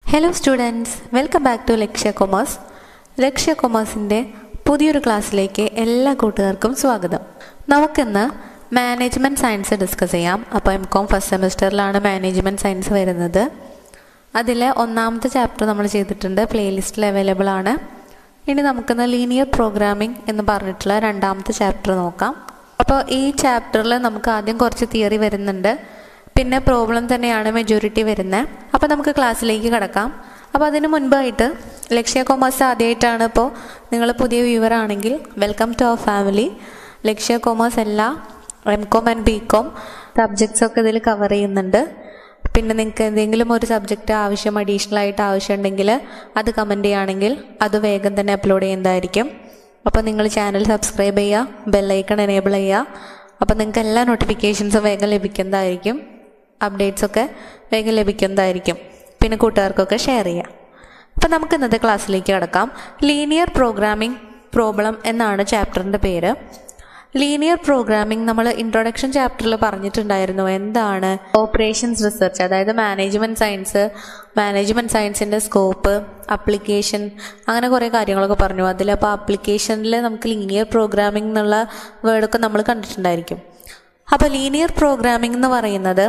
Hello students welcome back to Lakshya commerce Lakshya കൊമേഴ്സിൻ്റെ പുതിയൊരു ക്ലാസ്സിലേക്ക് എല്ലാ കൂട്ടുകാർക്കും സ്വാഗതം നമുക്കിന്ന് മാനേജ്മെൻറ്റ് സയൻസ് ഡിസ്കസ് ചെയ്യാം അപ്പോൾ എം കോം ഫസ്റ്റ് സെമിസ്റ്ററിലാണ് മാനേജ്മെൻറ്റ് സയൻസ് വരുന്നത് അതിൽ ഒന്നാമത്തെ ചാപ്റ്റർ നമ്മൾ ചെയ്തിട്ടുണ്ട് പ്ലേലിസ്റ്റിൽ അവൈലബിൾ ആണ് ഇനി നമുക്കിന്ന് ലീനിയർ പ്രോഗ്രാമിംഗ് എന്ന് പറഞ്ഞിട്ടുള്ള രണ്ടാമത്തെ ചാപ്റ്റർ നോക്കാം അപ്പോൾ ഈ ചാപ്റ്ററിൽ നമുക്ക് ആദ്യം കുറച്ച് തിയറി വരുന്നുണ്ട് പിന്നെ പ്രോബ്ലം തന്നെയാണ് മെജോറിറ്റി വരുന്നത് അപ്പോൾ നമുക്ക് ക്ലാസ്സിലേക്ക് കിടക്കാം അപ്പോൾ അതിന് മുൻപായിട്ട് ലക്ഷ്യ കൊമേഴ്സ് ആദ്യമായിട്ടാണ് ഇപ്പോൾ നിങ്ങൾ പുതിയ വ്യൂവർ ആണെങ്കിൽ welcome to our family Lakshya commerce എല്ലാ M Com and B Com subjects ഒക്കെ ഇതിൽ കവർ ചെയ്യുന്നുണ്ട് പിന്നെ നിങ്ങൾക്ക് എന്തെങ്കിലും ഒരു സബ്ജക്റ്റ് ആവശ്യം അഡീഷണൽ ആയിട്ട് ആവശ്യമുണ്ടെങ്കിൽ അത് കമൻറ്റ് ചെയ്യുകയാണെങ്കിൽ അത് വേഗം തന്നെ അപ്ലോഡ് ചെയ്യുന്നതായിരിക്കും അപ്പോൾ നിങ്ങൾ ചാനൽ സബ്സ്ക്രൈബ് ചെയ്യുക ബെല്ലൈക്കൺ എനേബിൾ ചെയ്യുക അപ്പോൾ നിങ്ങൾക്ക് എല്ലാ നോട്ടിഫിക്കേഷൻസും വേഗം ലഭിക്കുന്നതായിരിക്കും അപ്ഡേറ്റ്സ് ഒക്കെ വേഗം ലഭിക്കുന്നതായിരിക്കും പിന്നെ കൂട്ടുകാർക്കൊക്കെ ഷെയർ ചെയ്യാം അപ്പോൾ നമുക്ക് ഇന്നത്തെ ക്ലാസ്സിലേക്ക് കിടക്കാം ലീനിയർ പ്രോഗ്രാമിംഗ് പ്രോബ്ലം എന്നാണ് ചാപ്റ്ററിൻ്റെ പേര് ലീനിയർ പ്രോഗ്രാമിംഗ് നമ്മൾ ഇൻട്രൊഡക്ഷൻ ചാപ്റ്ററിൽ പറഞ്ഞിട്ടുണ്ടായിരുന്നു എന്താണ് ഓപ്പറേഷൻസ് റിസർച്ച് അതായത് മാനേജ്മെൻറ്റ് സയൻസ് മാനേജ്മെൻറ്റ് സയൻസിൻ്റെ സ്കോപ്പ് അപ്ലിക്കേഷൻ അങ്ങനെ കുറേ കാര്യങ്ങളൊക്കെ പറഞ്ഞു അതിൽ അപ്പോൾ അപ്ലിക്കേഷനിൽ നമുക്ക് ലീനിയർ പ്രോഗ്രാമിംഗ് എന്നുള്ള വേർഡൊക്കെ നമ്മൾ കണ്ടിട്ടുണ്ടായിരിക്കും അപ്പോൾ ലീനിയർ പ്രോഗ്രാമിംഗ് എന്ന് പറയുന്നത്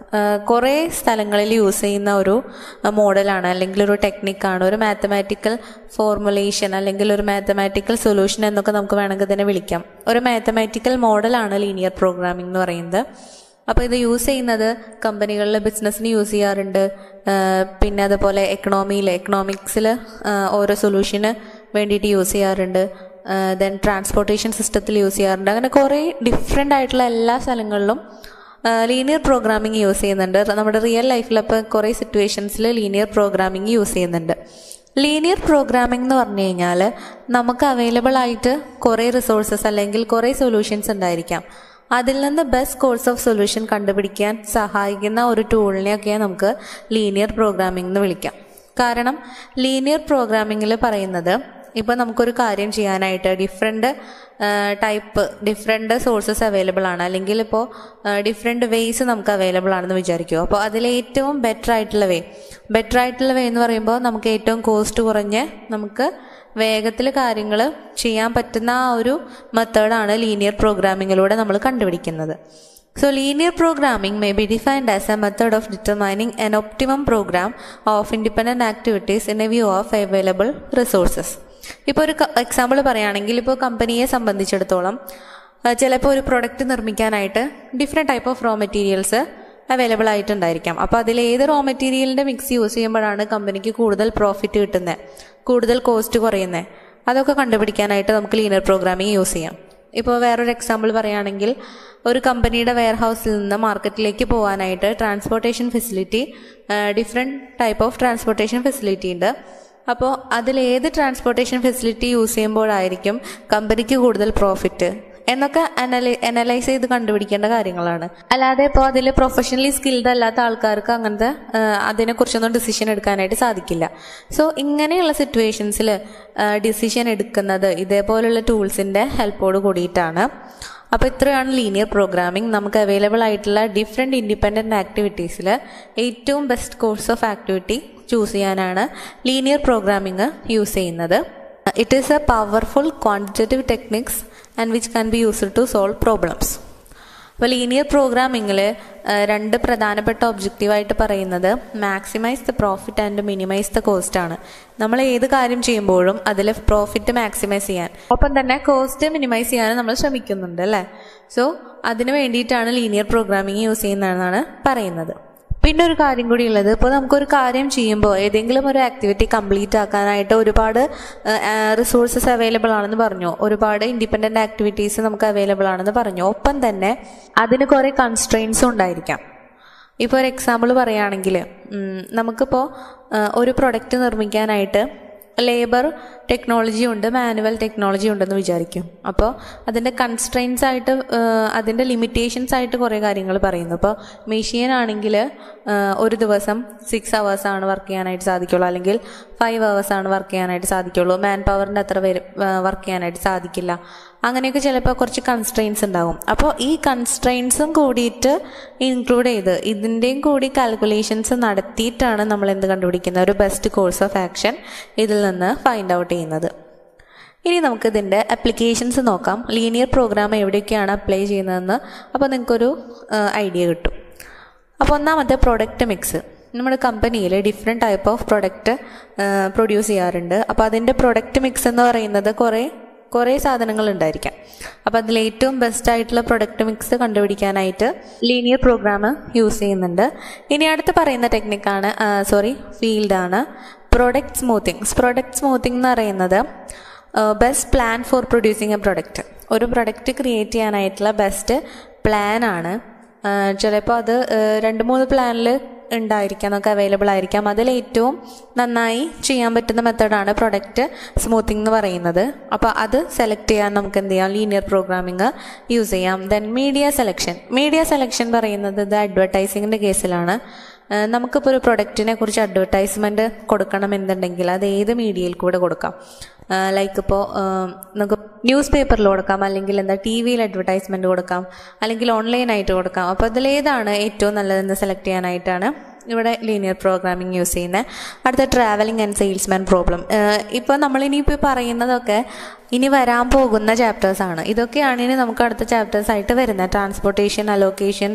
കുറേ സ്ഥലങ്ങളിൽ യൂസ് ചെയ്യുന്ന ഒരു മോഡലാണ് അല്ലെങ്കിൽ ഒരു ടെക്നിക്കാണ് ഒരു മാത്തമാറ്റിക്കൽ ഫോർമുലേഷൻ അല്ലെങ്കിൽ ഒരു മാത്തമാറ്റിക്കൽ സൊല്യൂഷൻ എന്നൊക്കെ നമുക്ക് വേണമെങ്കിൽ തന്നെ വിളിക്കാം ഒരു മാത്തമാറ്റിക്കൽ മോഡലാണ് ലീനിയർ പ്രോഗ്രാമിംഗ് എന്ന് പറയുന്നത് അപ്പോൾ ഇത് യൂസ് ചെയ്യുന്നത് കമ്പനികളിൽ ബിസിനസ്സിന് യൂസ് ചെയ്യാറുണ്ട് പിന്നെ അതുപോലെ എക്കണോമിയിൽ എക്കണോമിക്സിൽ ഓരോ സൊല്യൂഷന് വേണ്ടിയിട്ട് യൂസ് ചെയ്യാറുണ്ട് ദെൻ ട്രാൻസ്പോർട്ടേഷൻ സിസ്റ്റത്തിൽ യൂസ് ചെയ്യാറുണ്ട് അങ്ങനെ കുറേ ഡിഫറെൻ്റ് ആയിട്ടുള്ള എല്ലാ സ്ഥലങ്ങളിലും ലീനിയർ പ്രോഗ്രാമിംഗ് യൂസ് ചെയ്യുന്നുണ്ട് നമ്മുടെ റിയൽ ലൈഫിലപ്പോൾ കുറേ സിറ്റുവേഷൻസിൽ ലീനിയർ പ്രോഗ്രാമിംഗ് യൂസ് ചെയ്യുന്നുണ്ട് ലീനിയർ പ്രോഗ്രാമിംഗ് എന്ന് പറഞ്ഞു കഴിഞ്ഞാൽ നമുക്ക് അവൈലബിൾ ആയിട്ട് കുറേ റിസോഴ്സസ് അല്ലെങ്കിൽ കുറേ സൊല്യൂഷൻസ് ഉണ്ടായിരിക്കാം അതിൽ നിന്ന് ബെസ്റ്റ് കോഴ്സ് ഓഫ് സൊല്യൂഷൻ കണ്ടുപിടിക്കാൻ സഹായിക്കുന്ന ഒരു ടൂളിനെയൊക്കെ നമുക്ക് ലീനിയർ പ്രോഗ്രാമിംഗ് എന്ന് വിളിക്കാം കാരണം ലീനിയർ പ്രോഗ്രാമിങ്ങിൽ പറയുന്നത് ഇപ്പോൾ നമുക്കൊരു കാര്യം ചെയ്യാനായിട്ട് different type different sources available ആണ് അല്ലെങ്കിൽ ഇപ്പോൾ ഡിഫറെൻ്റ് വേയ്സ് നമുക്ക് അവൈലബിൾ ആണെന്ന് വിചാരിക്കുക അപ്പോൾ അതിൽ ഏറ്റവും ബെറ്റർ ആയിട്ടുള്ള വേ ബെറ്റർ ആയിട്ടുള്ള വേ എന്ന് പറയുമ്പോൾ നമുക്ക് ഏറ്റവും കോസ്റ്റ് കുറഞ്ഞ് നമുക്ക് വേഗത്തിൽ കാര്യങ്ങൾ ചെയ്യാൻ പറ്റുന്ന ആ ഒരു മെത്തേഡാണ് ലീനിയർ പ്രോഗ്രാമിങ്ങിലൂടെ നമ്മൾ കണ്ടുപിടിക്കുന്നത് So linear programming may be defined as a method of determining an optimum program of independent activities in a view of available resources. ഇപ്പോൾ ഒരു എക്സാമ്പിൾ പറയുകയാണെങ്കിൽ ഇപ്പോൾ കമ്പനിയെ സംബന്ധിച്ചിടത്തോളം ചിലപ്പോൾ ഒരു പ്രൊഡക്റ്റ് നിർമ്മിക്കാനായിട്ട് different type of raw materials available ആയിട്ടുണ്ടായിരിക്കാം അപ്പോൾ അതിൽ ഏത് റോ മെറ്റീരിയലിൻ്റെ മിക്സ് യൂസ് ചെയ്യുമ്പോഴാണ് കമ്പനിക്ക് കൂടുതൽ പ്രോഫിറ്റ് കിട്ടുന്നത് കൂടുതൽ കോസ്റ്റ് കുറയുന്നത് അതൊക്കെ കണ്ടുപിടിക്കാനായിട്ട് നമുക്ക് ലീനിയർ പ്രോഗ്രാമിംഗ് യൂസ് ചെയ്യാം ഇപ്പോൾ വേറൊരു എക്സാമ്പിൾ പറയുകയാണെങ്കിൽ ഒരു കമ്പനിയുടെ വെയർ ഹൗസിൽ നിന്ന് മാർക്കറ്റിലേക്ക് പോകാനായിട്ട് transportation facility different type of transportation facility ഉണ്ട് അപ്പോൾ അതിൽ ഏത് ട്രാൻസ്പോർട്ടേഷൻ ഫെസിലിറ്റി യൂസ് ചെയ്യുമ്പോഴായിരിക്കും കമ്പനിക്ക് കൂടുതൽ പ്രോഫിറ്റ് എന്നൊക്കെ അനലൈ അനലൈസ് ചെയ്ത് കണ്ടുപിടിക്കേണ്ട കാര്യങ്ങളാണ് അല്ലാതെ ഇപ്പോൾ അതിൽ പ്രൊഫഷണലി സ്കിൽഡ് അല്ലാത്ത ആൾക്കാർക്ക് അങ്ങനത്തെ അതിനെക്കുറിച്ചൊന്നും ഡിസിഷൻ എടുക്കാനായിട്ട് സാധിക്കില്ല സോ ഇങ്ങനെയുള്ള സിറ്റുവേഷൻസിൽ ഡിസിഷൻ എടുക്കുന്നത് ഇതേപോലുള്ള ടൂൾസിൻ്റെ ഹെൽപ്പോട് കൂടിയിട്ടാണ് അപ്പോൾ ഇത്രയാണ് ലീനിയർ പ്രോഗ്രാമിംഗ് നമുക്ക് അവൈലബിൾ ആയിട്ടുള്ള ഡിഫറെൻറ്റ് ഇൻഡിപെൻഡൻറ്റ് ആക്ടിവിറ്റീസിൽ ഏറ്റവും best course of activity choose ചെയ്യാനാണ് ലീനിയർ പ്രോഗ്രാമിംഗ് യൂസ് ചെയ്യുന്നത് it is a powerful quantitative techniques and which can be used to solve problems അപ്പോൾ ലീനിയർ പ്രോഗ്രാമിങ്ങിൽ രണ്ട് പ്രധാനപ്പെട്ട ഒബ്ജക്റ്റീവായിട്ട് പറയുന്നത് maximise the profit and minimise the cost ആണ് നമ്മൾ ഏത് കാര്യം ചെയ്യുമ്പോഴും അതിൽ പ്രോഫിറ്റ് മാക്സിമൈസ് ചെയ്യാൻ ഒപ്പം തന്നെ കോസ്റ്റ് മിനിമൈസ് ചെയ്യാനും നമ്മൾ ശ്രമിക്കുന്നുണ്ട് അല്ലേ സോ അതിന് വേണ്ടിയിട്ടാണ് ലീനിയർ പ്രോഗ്രാമിംഗ് യൂസ് ചെയ്യുന്നതെന്നാണ് പറയുന്നത് പിന്നെ ഒരു കാര്യം കൂടി ഉള്ളത് ഇപ്പോൾ നമുക്കൊരു കാര്യം ചെയ്യുമ്പോൾ ഏതെങ്കിലും ഒരു ആക്ടിവിറ്റി കംപ്ലീറ്റ് ആക്കാനായിട്ട് ഒരുപാട് റിസോഴ്സസ് അവൈലബിൾ ആണെന്ന് പറഞ്ഞു ഒരുപാട് ഇൻഡിപെൻഡൻ്റ് ആക്ടിവിറ്റീസ് നമുക്ക് അവൈലബിൾ ആണെന്ന് പറഞ്ഞു ഒപ്പം തന്നെ അതിന് കുറേ കൺസ്ട്രെയിൻസും ഉണ്ടായിരിക്കാം ഇപ്പോൾ ഒരു എക്സാമ്പിൾ പറയുകയാണെങ്കിൽ നമുക്കിപ്പോൾ ഒരു പ്രൊഡക്റ്റ് നിർമ്മിക്കാനായിട്ട് ലേബർ ടെക്നോളജി ഉണ്ട് മാനുവൽ ടെക്നോളജി ഉണ്ടെന്ന് വിചാരിക്കും അപ്പോൾ അതിൻ്റെ കൺസ്ട്രെയിൻസ് ആയിട്ട് അതിൻ്റെ ലിമിറ്റേഷൻസ് ആയിട്ട് കുറേ കാര്യങ്ങൾ പറയുന്നു ഇപ്പോൾ മെഷീൻ ആണെങ്കിൽ ഒരു ദിവസം സിക്സ് ആണ് വർക്ക് ചെയ്യാനായിട്ട് സാധിക്കുള്ളൂ അല്ലെങ്കിൽ ഫൈവ് ആണ് വർക്ക് ചെയ്യാനായിട്ട് സാധിക്കുള്ളൂ മാൻ പവറിൻ്റെ അത്ര വരും വർക്ക് ചെയ്യാനായിട്ട് സാധിക്കില്ല അങ്ങനെയൊക്കെ ചിലപ്പോൾ കുറച്ച് കൺസ്ട്രെയിൻസ് ഉണ്ടാവും അപ്പോൾ ഈ കൺസ്ട്രെയിൻസും കൂടിയിട്ട് ഇൻക്ലൂഡ് ചെയ്ത് ഇതിൻ്റെയും കൂടി കാൽക്കുലേഷൻസ് നടത്തിയിട്ടാണ് നമ്മൾ എന്ത് കണ്ടുപിടിക്കുന്നത് ഒരു ബെസ്റ്റ് കോഴ്സ് ഓഫ് ആക്ഷൻ ഇതിൽ നിന്ന് ഫൈൻഡ് ഔട്ട് ചെയ്യുന്നത് ഇനി നമുക്ക് ഇതിൻ്റെ അപ്ലിക്കേഷൻസ് നോക്കാം ലീനിയർ പ്രോഗ്രാം എവിടെയൊക്കെയാണ് അപ്ലൈ ചെയ്യുന്നതെന്ന് അപ്പോൾ നിങ്ങൾക്കൊരു ഐഡിയ കിട്ടും അപ്പോൾ ഒന്നാമത്തെ പ്രൊഡക്റ്റ് മിക്സ് നമ്മുടെ കമ്പനിയിൽ different type of product produce ചെയ്യാറുണ്ട് അപ്പോൾ അതിൻ്റെ പ്രൊഡക്റ്റ് മിക്സ് എന്ന് പറയുന്നത് കുറേ കുറേ സാധനങ്ങൾ ഉണ്ടായിരിക്കാം അപ്പോൾ അതിൽ ഏറ്റവും ബെസ്റ്റ് ആയിട്ടുള്ള പ്രൊഡക്റ്റ് മിക്സ് കണ്ടുപിടിക്കാനായിട്ട് ലീനിയർ പ്രോഗ്രാം യൂസ് ചെയ്യുന്നുണ്ട് ഇനി അടുത്ത് പറയുന്ന ടെക്നിക്കാണ് സോറി ഫീൽഡാണ് പ്രൊഡക്റ്റ് സ്മൂത്തിങ് പ്രൊഡക്റ്റ് സ്മൂത്തിങ് എന്ന് പറയുന്നത് best plan for producing a product ഒരു പ്രൊഡക്റ്റ് ക്രിയേറ്റ് ചെയ്യാനായിട്ടുള്ള ബെസ്റ്റ് പ്ലാൻ ആണ് ചിലപ്പോൾ അത് രണ്ട് മൂന്ന് പ്ലാനിൽ ഉണ്ടായിരിക്കാം നമുക്ക് അവൈലബിൾ ആയിരിക്കാം അതിൽ ഏറ്റവും നന്നായി ചെയ്യാൻ പറ്റുന്ന മെത്തഡാണ് പ്രൊഡക്റ്റ് സ്മൂത്തിങ് എന്ന് പറയുന്നത് അപ്പോൾ അത് സെലക്ട് ചെയ്യാൻ നമുക്ക് എന്ത് ചെയ്യാം ലീനിയർ പ്രോഗ്രാമിംഗ് യൂസ് ചെയ്യാം then media selection media selection പറയുന്നത് ഇത് അഡ്വർടൈസിങ്ങിൻ്റെ കേസിലാണ് നമുക്കിപ്പോൾ ഒരു പ്രൊഡക്റ്റിനെ കുറിച്ച് അഡ്വർടൈസ്മെൻറ്റ് കൊടുക്കണം എന്നുണ്ടെങ്കിൽ അത് ഏത് മീഡിയയിൽ കൂടെ കൊടുക്കാം ലൈക്ക് ഇപ്പോൾ നമുക്ക് ന്യൂസ് പേപ്പറിൽ കൊടുക്കാം അല്ലെങ്കിൽ എന്താ ടി വിയിൽ അഡ്വർടൈസ്മെൻറ്റ് കൊടുക്കാം അല്ലെങ്കിൽ ഓൺലൈനായിട്ട് കൊടുക്കാം അപ്പോൾ അതിലേതാണ് ഏറ്റവും നല്ലതെന്ന് സെലക്ട് ചെയ്യാനായിട്ടാണ് ഇവിടെ ലീനിയർ പ്രോഗ്രാമിംഗ് യൂസ് ചെയ്യുന്നത് അടുത്ത ട്രാവലിംഗ് ആൻഡ് സെയിൽസ്മാൻ പ്രോബ്ലം ഇപ്പോൾ നമ്മളിനിയിപ്പോൾ പറയുന്നതൊക്കെ ഇനി വരാൻ പോകുന്ന ചാപ്റ്റേഴ്സാണ് ഇതൊക്കെയാണ് ഇനി നമുക്ക് അടുത്ത ചാപ്റ്റേഴ്സ് ആയിട്ട് വരുന്നത് ട്രാൻസ്പോർട്ടേഷൻ അലോക്കേഷൻ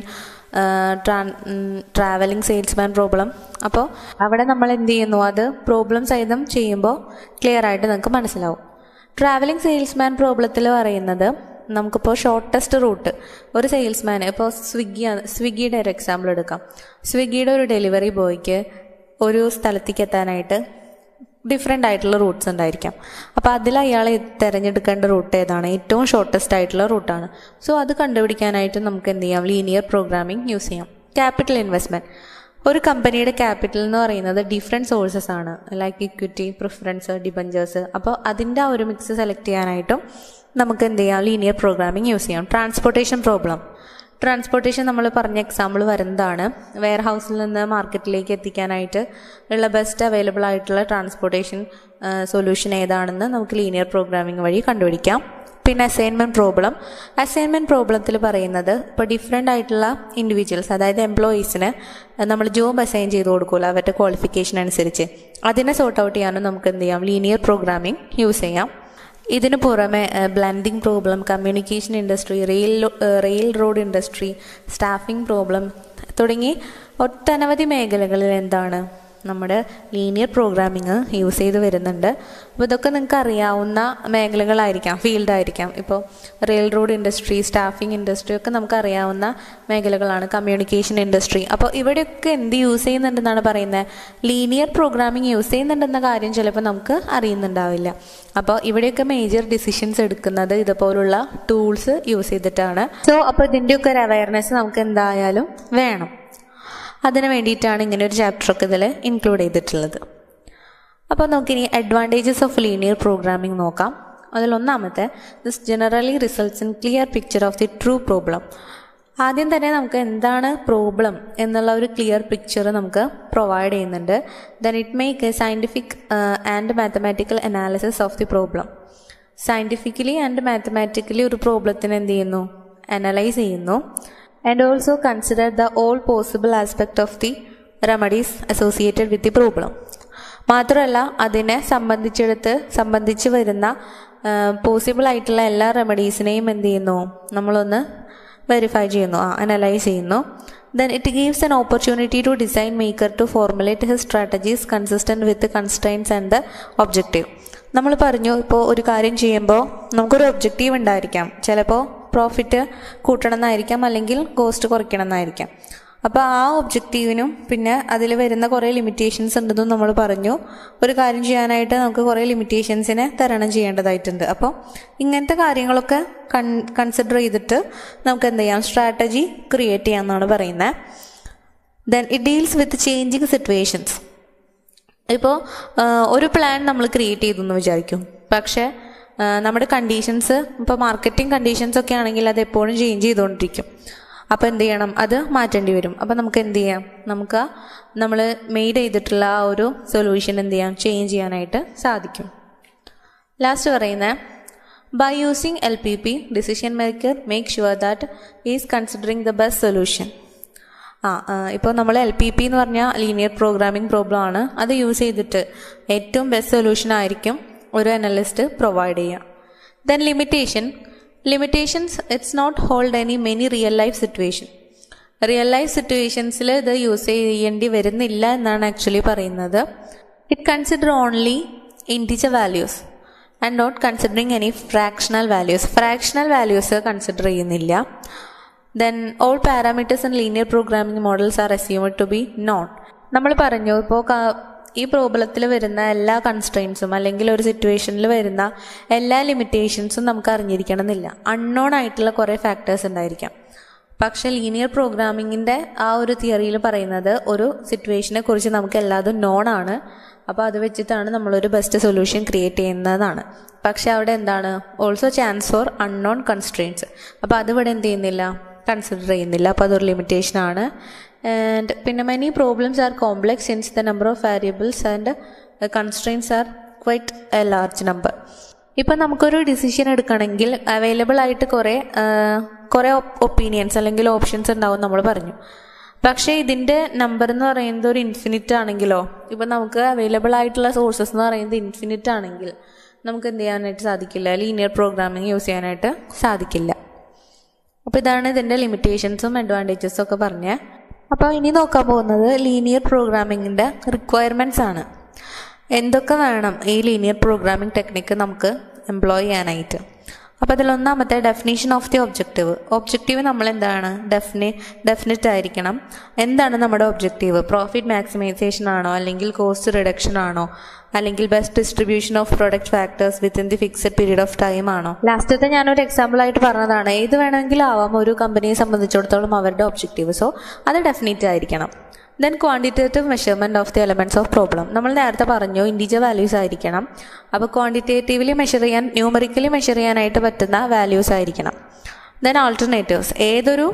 ട്രാൻ ട്രാവലിംഗ് സെയിൽസ്മാൻ പ്രോബ്ലം അപ്പോൾ അവിടെ നമ്മൾ എന്ത് ചെയ്യുന്നു അത് പ്രോബ്ലം സഹിതം ചെയ്യുമ്പോൾ ക്ലിയർ ആയിട്ട് നമുക്ക് മനസ്സിലാവും ട്രാവലിംഗ് സെയിൽസ്മാൻ പ്രോബ്ലത്തിൽ പറയുന്നത് നമുക്കിപ്പോൾ ഷോർട്ടസ്റ്റ് റൂട്ട് ഒരു സെയിൽസ്മാൻ ഇപ്പോൾ സ്വിഗ്ഗി സ്വിഗ്ഗിയുടെ ഒരു എക്സാമ്പിൾ എടുക്കാം സ്വിഗ്ഗിയുടെ ഒരു ഡെലിവറി ബോയ്ക്ക് ഒരു സ്ഥലത്തേക്ക് എത്താനായിട്ട് ഡിഫറെൻ്റ് ആയിട്ടുള്ള റൂട്ട്സ് ഉണ്ടായിരിക്കാം അപ്പോൾ അതിൽ അയാൾ തിരഞ്ഞെടുക്കേണ്ട റൂട്ട് ഏതാണ് ഏറ്റവും ഷോർട്ടസ്റ്റ് ആയിട്ടുള്ള റൂട്ടാണ് സോ അത് കണ്ടുപിടിക്കാനായിട്ട് നമുക്ക് എന്ത് ചെയ്യാം ലീനിയർ പ്രോഗ്രാമിംഗ് യൂസ് ചെയ്യാം ക്യാപിറ്റൽ ഇൻവെസ്റ്റ്മെൻറ്റ് ഒരു കമ്പനിയുടെ ക്യാപിറ്റൽ എന്ന് പറയുന്നത് ഡിഫറെൻറ്റ് സോഴ്സസ് ആണ് ലൈക്ക് ഇക്വിറ്റി പ്രിഫറൻസ് ഡിബഞ്ചേഴ്സ് അപ്പോൾ അതിൻ്റെ ആ ഒരു മിക്സ് സെലക്ട് ചെയ്യാനായിട്ടും നമുക്ക് എന്ത് ചെയ്യാം ലീനിയർ പ്രോഗ്രാമിംഗ് യൂസ് ചെയ്യാം ട്രാൻസ്പോർട്ടേഷൻ പ്രോബ്ലം ട്രാൻസ്പോർട്ടേഷൻ നമ്മൾ പറഞ്ഞ എക്സാമ്പിൾ വരുന്നതാണ് വെയർ ഹൗസിൽ നിന്ന് മാർക്കറ്റിലേക്ക് എത്തിക്കാനായിട്ട് ഉള്ള ബെസ്റ്റ് അവൈലബിൾ ആയിട്ടുള്ള ട്രാൻസ്പോർട്ടേഷൻ സൊല്യൂഷൻ ഏതാണെന്ന് നമുക്ക് ലീനിയർ പ്രോഗ്രാമിംഗ് വഴി കണ്ടുപിടിക്കാം പിന്നെ അസൈൻമെൻറ്റ് പ്രോബ്ലം അസൈൻമെൻറ്റ് പ്രോബ്ലത്തിൽ പറയുന്നത് ഇപ്പോൾ ഡിഫറെൻ്റ് ആയിട്ടുള്ള ഇൻഡിവിജ്വൽസ് അതായത് എംപ്ലോയീസിന് നമ്മൾ ജോബ് അസൈൻ ചെയ്ത് കൊടുക്കുമല്ലോ അവരുടെ ക്വാളിഫിക്കേഷൻ അനുസരിച്ച് അതിനെ സോർട്ട് ഔട്ട് ചെയ്യാനും നമുക്ക് എന്ത് ചെയ്യാം ലീനിയർ പ്രോഗ്രാമിംഗ് യൂസ് ചെയ്യാം ഇതിനു പുറമെ blending problem communication industry rail rail road industry staffing problem തുടങ്ങി ഒട്ടനവധി മേഖലകളിൽ എന്താണ് നമ്മുടെ ലീനിയർ പ്രോഗ്രാമിംഗ് യൂസ് ചെയ്ത് വരുന്നുണ്ട് അപ്പോൾ ഇതൊക്കെ നിങ്ങൾക്ക് അറിയാവുന്ന മേഖലകളായിരിക്കാം ഫീൽഡായിരിക്കാം ഇപ്പോൾ rail road industry staffing industry ഒക്കെ നമുക്ക് അറിയാവുന്ന മേഖലകളാണ് കമ്മ്യൂണിക്കേഷൻ ഇൻഡസ്ട്രി അപ്പോൾ ഇവിടെയൊക്കെ എന്ത് യൂസ് ചെയ്യുന്നുണ്ടെന്നാണ് പറയുന്നത് ലീനിയർ പ്രോഗ്രാമിംഗ് യൂസ് ചെയ്യുന്നുണ്ടെന്ന കാര്യം ചിലപ്പോൾ നമുക്ക് അറിയുന്നുണ്ടാവില്ല അപ്പോൾ ഇവിടെയൊക്കെ മേജർ ഡിസിഷൻസ് എടുക്കുന്നത് ഇതുപോലുള്ള ടൂൾസ് യൂസ് ചെയ്തിട്ടാണ് സോ അപ്പോൾ ഇതിൻ്റെയൊക്കെ ഒരു അവയർനെസ് നമുക്ക് എന്തായാലും വേണം അതിന് വേണ്ടിയിട്ടാണ് ഇങ്ങനെ ഒരു ചാപ്റ്ററൊക്കെ ഇതിൽ ഇൻക്ലൂഡ് ചെയ്തിട്ടുള്ളത് അപ്പോൾ നമുക്കിനി അഡ്വാൻറ്റേജസ് ഓഫ് ലീനിയർ പ്രോഗ്രാമിംഗ് നോക്കാം അതിലൊന്നാമത്തെ this generally results in clear picture of the true problem ആദ്യം തന്നെ നമുക്ക് എന്താണ് പ്രോബ്ലം എന്നുള്ള ഒരു ക്ലിയർ പിക്ചർ നമുക്ക് പ്രൊവൈഡ് ചെയ്യുന്നുണ്ട് then it make a scientific and mathematical analysis of the problem scientifically and mathematically ഒരു പ്രോബ്ലത്തിന് എന്ത് ചെയ്യുന്നു അനലൈസ് ചെയ്യുന്നു and also consider the all possible aspect of the remedies associated with the problem മാത്രമല്ല അതിനെ സംബന്ധിച്ചെടുത്ത് സംബന്ധിച്ച് വരുന്ന പോസിബിൾ ആയിട്ടുള്ള എല്ലാ റെമഡീസിനെയും എന്ത് ചെയ്യുന്നു നമ്മളൊന്ന് വെരിഫൈ ചെയ്യുന്നു ആ അനലൈസ് ചെയ്യുന്നു then it gives an opportunity to design maker to formulate his strategies consistent with constraints and the objective നമ്മൾ പറഞ്ഞു ഇപ്പോൾ ഒരു കാര്യം ചെയ്യുമ്പോൾ നമുക്കൊരു ഒബ്ജക്റ്റീവ് ഉണ്ടായിരിക്കാം ചിലപ്പോൾ പ്രോഫിറ്റ് കൂട്ടണം എന്നായിരിക്കാം അല്ലെങ്കിൽ കോസ്റ്റ് കുറയ്ക്കണം എന്നായിരിക്കാം അപ്പോൾ ആ ഒബ്ജക്റ്റീവിനും പിന്നെ അതിൽ വരുന്ന കുറേ ലിമിറ്റേഷൻസ് ഉണ്ടെന്നും നമ്മൾ പറഞ്ഞു ഒരു കാര്യം ചെയ്യാനായിട്ട് നമുക്ക് കുറേ ലിമിറ്റേഷൻസിനെ തരണം ചെയ്യേണ്ടതായിട്ടുണ്ട് അപ്പോൾ ഇങ്ങനത്തെ കാര്യങ്ങളൊക്കെ കൺ കൺസിഡർ ചെയ്തിട്ട് നമുക്ക് എന്ത് ചെയ്യാം സ്ട്രാറ്റജി ക്രിയേറ്റ് ചെയ്യാമെന്നാണ് പറയുന്നത് then it deals with changing situations ഇപ്പോൾ ഒരു പ്ലാൻ നമ്മൾ ക്രിയേറ്റ് ചെയ്തു എന്ന് വിചാരിക്കും പക്ഷേ നമ്മുടെ കണ്ടീഷൻസ് ഇപ്പോൾ മാർക്കറ്റിംഗ് കണ്ടീഷൻസ് ഒക്കെ ആണെങ്കിൽ അത് എപ്പോഴും ചേഞ്ച് ചെയ്തുകൊണ്ടിരിക്കും അപ്പോൾ എന്ത് ചെയ്യണം അത് മാറ്റേണ്ടി വരും അപ്പോൾ നമുക്ക് എന്ത് ചെയ്യാം നമുക്ക് നമ്മൾ മെയ്ഡ് ചെയ്തിട്ടുള്ള ആ ഒരു സൊല്യൂഷൻ എന്ത് ചെയ്യാം ചേഞ്ച് ചെയ്യാനായിട്ട് സാധിക്കും ലാസ്റ്റ് പറയുന്നത് by using L P P decision maker make sure that is considering the best solution ആ ഇപ്പോൾ നമ്മൾ എൽ പി പി എന്ന് പറഞ്ഞാൽ ലീനിയർ പ്രോഗ്രാമിംഗ് പ്രോബ്ലം ആണ് അത് യൂസ് ചെയ്തിട്ട് ഏറ്റവും ബെസ്റ്റ് സൊല്യൂഷൻ ആയിരിക്കും ഒരു അനലിസ്റ്റ് പ്രൊവൈഡ് ചെയ്യുക then limitation limitations it's not hold any many real life situation real life സിറ്റുവേഷൻസിൽ ഇത് യൂസ് ചെയ്യേണ്ടി വരുന്നില്ല എന്നാണ് ആക്ച്വലി പറയുന്നത് it consider only integer values and not considering any fractional values fractional values consider ചെയ്യുന്നില്ല then all parameters and linear programming models are assumed to be non നമ്മൾ പറഞ്ഞു ഇപ്പോൾ ഈ പ്രോബ്ലത്തിൽ വരുന്ന എല്ലാ കൺസ്ട്രെയിൻസും അല്ലെങ്കിൽ ഒരു സിറ്റുവേഷനിൽ വരുന്ന എല്ലാ ലിമിറ്റേഷൻസും നമുക്ക് അറിഞ്ഞിരിക്കണം എന്നില്ല അൺനോൺ ആയിട്ടുള്ള കുറേ ഫാക്ടേഴ്സ് ഉണ്ടായിരിക്കാം പക്ഷേ ലീനിയർ പ്രോഗ്രാമിങ്ങിൻ്റെ ആ ഒരു തിയറിയിൽ പറയുന്നത് ഒരു സിറ്റുവേഷനെ കുറിച്ച് നമുക്ക് എല്ലാതും നോൺ ആണ് അപ്പോൾ അത് വെച്ചിട്ടാണ് നമ്മളൊരു ബെസ്റ്റ് സൊല്യൂഷൻ ക്രിയേറ്റ് ചെയ്യുന്നതാണ് പക്ഷെ അവിടെ എന്താണ് also chance for unknown constraints അപ്പോൾ അതിവിടെ എന്ത് ചെയ്യുന്നില്ല കൺസിഡർ ചെയ്യുന്നില്ല അപ്പോൾ അതൊരു ലിമിറ്റേഷൻ ആണ് ആൻഡ് പിന്നെ many problems are complex since the number of variables and constraints are quite a large number ഇപ്പം നമുക്കൊരു ഡിസിഷൻ എടുക്കണമെങ്കിൽ അവൈലബിൾ ആയിട്ട് കുറേ കുറേ ഒപ്പീനിയൻസ് അല്ലെങ്കിൽ ഓപ്ഷൻസ് ഉണ്ടാവും നമ്മൾ പറഞ്ഞു പക്ഷേ ഇതിൻ്റെ നമ്പർ എന്ന് പറയുന്നത് ഒരു ഇൻഫിനിറ്റ് ആണെങ്കിലോ ഇപ്പം നമുക്ക് അവൈലബിൾ ആയിട്ടുള്ള സോഴ്സസ് എന്ന് പറയുന്നത് ഇൻഫിനിറ്റ് ആണെങ്കിൽ നമുക്ക് എന്ത് ചെയ്യാനായിട്ട് സാധിക്കില്ല ലീനിയർ പ്രോഗ്രാമിംഗ് യൂസ് ചെയ്യാനായിട്ട് സാധിക്കില്ല അപ്പോൾ ഇതാണ് ഇതിൻ്റെ ലിമിറ്റേഷൻസും അഡ്വാൻറ്റേജസും ഒക്കെ പറഞ്ഞ് അപ്പോൾ ഇനി നോക്കാൻ പോകുന്നത് ലീനിയർ പ്രോഗ്രാമിങ്ങിൻ്റെ റിക്വയർമെൻറ്റ്സ് ആണ് എന്തൊക്കെ വേണം ഈ ലീനിയർ പ്രോഗ്രാമിംഗ് ടെക്നിക്ക് നമുക്ക് എംപ്ലോയ് ചെയ്യാനായിട്ട് അപ്പോൾ അതിലൊന്നാമത്തെ definition of the objective objective നമ്മൾ എന്താണ് ഡെഫിനി ഡെഫിനറ്റ് ആയിരിക്കണം എന്താണ് നമ്മുടെ ഒബ്ജക്റ്റീവ് പ്രോഫിറ്റ് മാക്സിമൈസേഷൻ ആണോ അല്ലെങ്കിൽ കോസ്റ്റ് റിഡക്ഷൻ ആണോ അല്ലെങ്കിൽ best distribution of product factors within the fixed period of time ആണോ ലാസ്റ്റത്തെ ഞാനൊരു എക്സാമ്പിൾ ആയിട്ട് പറഞ്ഞതാണ് ഏത് വേണമെങ്കിലും ആവാം ഒരു കമ്പനിയെ സംബന്ധിച്ചിടത്തോളം അവരുടെ ഒബ്ജക്റ്റീവ് സോ അത് ഡെഫിനറ്റ് ആയിരിക്കണം then quantitative measurement of the elements of problem നമ്മൾ നേരത്തെ പറഞ്ഞു ഇൻഡിജർ വാല്യൂസ് ആയിരിക്കണം അപ്പോൾ ക്വാണ്ടിറ്റേറ്റീവ്ലി മെഷർ ചെയ്യാൻ ന്യൂമറിക്കലി മെഷർ ചെയ്യാനായിട്ട് പറ്റുന്ന വാല്യൂസ് ആയിരിക്കണം ദെൻ ആൾട്ടർനേറ്റീവ്സ് ഏതൊരു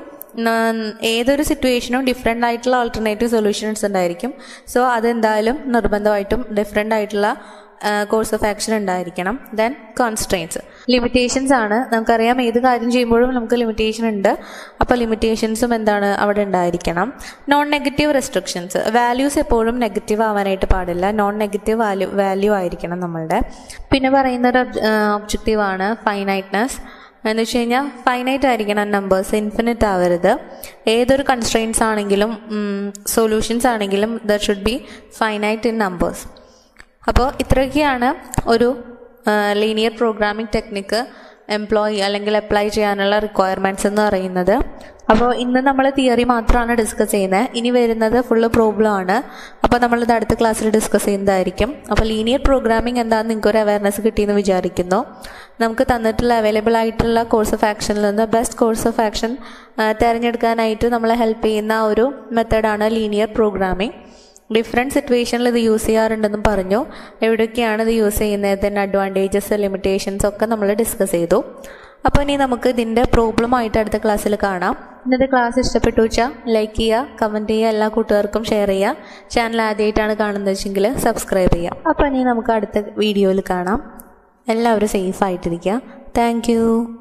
ഏതൊരു സിറ്റുവേഷനും ഡിഫറെൻ്റ് ആയിട്ടുള്ള ആൾട്ടർനേറ്റീവ് സൊല്യൂഷൻസ് ഉണ്ടായിരിക്കും സോ അതെന്തായാലും നിർബന്ധമായിട്ടും ഡിഫറെൻ്റ് ആയിട്ടുള്ള കോഴ്സ് ഓഫ് ആക്ഷൻ ഉണ്ടായിരിക്കണം ദെൻ കോൺസ്ട്രെയിൻസ് ലിമിറ്റേഷൻസ് ആണ് നമുക്കറിയാം ഏത് കാര്യം ചെയ്യുമ്പോഴും നമുക്ക് ലിമിറ്റേഷൻ ഉണ്ട് അപ്പോൾ ലിമിറ്റേഷൻസും എന്താണ് അവിടെ ഉണ്ടായിരിക്കണം നോൺ നെഗറ്റീവ് റെസ്ട്രിക്ഷൻസ് വാല്യൂസ് എപ്പോഴും നെഗറ്റീവ് ആവാനായിട്ട് പാടില്ല നോൺ നെഗറ്റീവ് വാല്യൂ വാല്യൂ ആയിരിക്കണം നമ്മളുടെ പിന്നെ പറയുന്ന ഒരു ഒബ്ജക്റ്റീവ് ആണ് ഫൈനൈറ്റ്നസ് എന്ന് വെച്ച് കഴിഞ്ഞാൽ ഫൈനൈറ്റ് ആയിരിക്കണം നമ്പേഴ്സ് ഇൻഫിനിറ്റ് ആവരുത് ഏതൊരു കൺസ്ട്രെയിൻസ് ആണെങ്കിലും സൊല്യൂഷൻസ് ആണെങ്കിലും they should be finite in numbers അപ്പോൾ ഇത്രയൊക്കെയാണ് ഒരു ലീനിയർ പ്രോഗ്രാമിംഗ് ടെക്നിക്ക് എംപ്ലോയി അല്ലെങ്കിൽ അപ്ലൈ ചെയ്യാനുള്ള റിക്വയർമെൻറ്റ്സ് എന്ന് പറയുന്നത് അപ്പോൾ ഇന്ന് നമ്മൾ തിയറി മാത്രമാണ് ഡിസ്കസ് ചെയ്യുന്നത് ഇനി വരുന്നത് ഫുള്ള് പ്രോബ്ലം ആണ് അപ്പോൾ നമ്മളിത് അടുത്ത ക്ലാസ്സിൽ ഡിസ്കസ് ചെയ്യുന്നതായിരിക്കും അപ്പോൾ ലീനിയർ പ്രോഗ്രാമിംഗ് എന്താണെന്ന് നിങ്ങൾക്ക് ഒരു അവയർനെസ് കിട്ടിയെന്ന് വിചാരിക്കുന്നു നമുക്ക് തന്നിട്ടുള്ള അവൈലബിൾ ആയിട്ടുള്ള കോഴ്സ് ഓഫ് ആക്ഷനിൽ നിന്ന് ബെസ്റ്റ് കോഴ്സ് ഓഫ് ആക്ഷൻ തിരഞ്ഞെടുക്കാനായിട്ട് നമ്മളെ ഹെൽപ്പ് ചെയ്യുന്ന ഒരു മെത്തേഡാണ് ലീനിയർ പ്രോഗ്രാമിംഗ് ഡിഫറെൻറ്റ് സിറ്റുവേഷനിൽ ഇത് യൂസ് ചെയ്യാറുണ്ടെന്നും പറഞ്ഞു എവിടെയൊക്കെയാണ് ഇത് യൂസ് ചെയ്യുന്നത് ഇതിൻ്റെ അഡ്വാൻറ്റേജസ് ലിമിറ്റേഷൻസ് ഒക്കെ നമ്മൾ ഡിസ്കസ് ചെയ്തു അപ്പോൾ ഇനി നമുക്ക് ഇതിൻ്റെ പ്രോബ്ലം ആയിട്ട് അടുത്ത ക്ലാസ്സിൽ കാണാം ഇന്നത്തെ ക്ലാസ് ഇഷ്ടപ്പെട്ടു വെച്ചാൽ ലൈക്ക് ചെയ്യുക കമൻറ്റ് ചെയ്യുക എല്ലാ കൂട്ടുകാർക്കും ഷെയർ ചെയ്യുക ചാനൽ ആദ്യമായിട്ടാണ് കാണുന്നത് വെച്ചെങ്കിൽ സബ്സ്ക്രൈബ് ചെയ്യാം അപ്പോൾ ഇനി നമുക്ക് അടുത്ത വീഡിയോയിൽ കാണാം എല്ലാവരും സേഫ് ആയിട്ടിരിക്കുക താങ്ക്